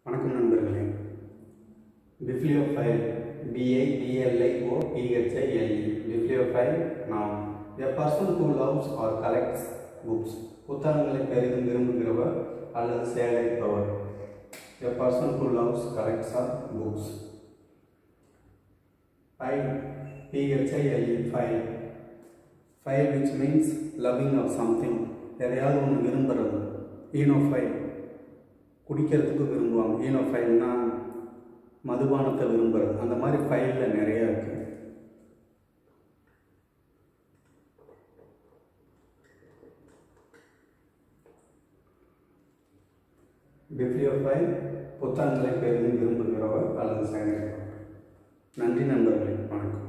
வணக்கம் நண்பர்களே பிப்ளியோஃபைல் பிஐ பிஎல்ஐஓ P H I L E bibliophile நாம் a person who loves or collects books புத்தகங்களை பெரிதும் விரும்புகிறவர் அல்லது சேகரிப்பவர் a person who loves collects or books phile P H I L E phile phile which means loving of something எதையாவது ஒன்று விரும்புறது ஈனோஃபைல் குடிக்கிறதுக்கு விரும்புவாங்க ஈனோஃபைல்னா மதுபானத்தை விரும்புறது அந்த மாதிரி ஃபைலில் நிறைய இருக்கு பிப்ளியோஃபைல் புத்தகங்களை பெரிதும் விரும்புகிறவர் அல்லது சேகரிப்பவர் நன்றி நண்பர்களே வணக்கம்